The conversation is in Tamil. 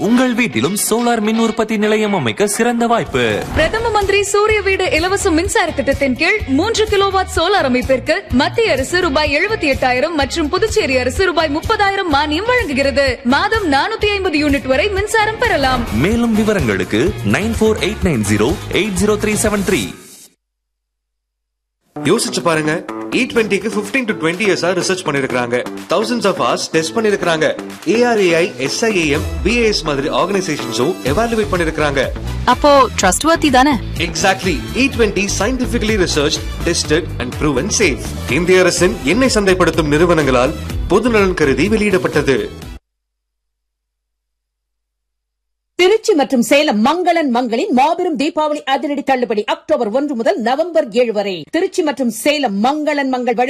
உங்கள் வீட்டிலும் சோலார் மின் உற்பத்தி நிலையம் அமைக்க சிறந்த வாய்ப்பு பிரதம மந்திரி சூரிய வீடு இலவச மின்சார திட்டத்தின் கீழ் மூன்று கிலோவாட் சோலார் அமைப்பிற்கு மத்திய அரசு ரூபாய் எழுபத்தி எட்டாயிரம் மற்றும் புதுச்சேரி அரசு ரூபாய் முப்பதாயிரம் மானியம் வழங்குகிறது மாதம் நானூத்தி ஐம்பது யூனிட் வரை மின்சாரம் பெறலாம் மேலும் விவரங்களுக்கு nine four eight nine zero eight zero three seven three யோசிச்சு பாருங்க இ டுவெண்ட்டிக்கு பிப்டீன் டு டுவெண்ட்டி இயர்ஸா ரிசர்ச் பண்ணிருக்காங்க தௌசண்ட்ஸ் ஆஃப் ஹவர்ஸ் டெஸ்ட் பண்ணிருக்காங்க ஏஆர்ஏஐ எஸ்ஐஏஎம் பிஏஎஸ் மாதிரி ஆர்கனைசேஷன்ஸும் எவாலுவேட் பண்ணிருக்காங்க அப்போ ட்ரஸ்ட் வர்த்தி தானே exactly E twenty scientifically research tested and proven safe இந்திய அரசின் எண்ணெய் சந்தைப்படுத்தும் நிறுவனங்களால் பொதுநலன் கருதி வெளியிடப்பட்டது திருச்சி மற்றும் சேலம் மங்களன் மங்களின் மாபெரும் தீபாவளி அதிரடி தள்ளுபடி அக்டோபர் ஒன்று முதல் நவம்பர் ஏழு வரை திருச்சி மற்றும் சேலம் மங்களன் மங்கள்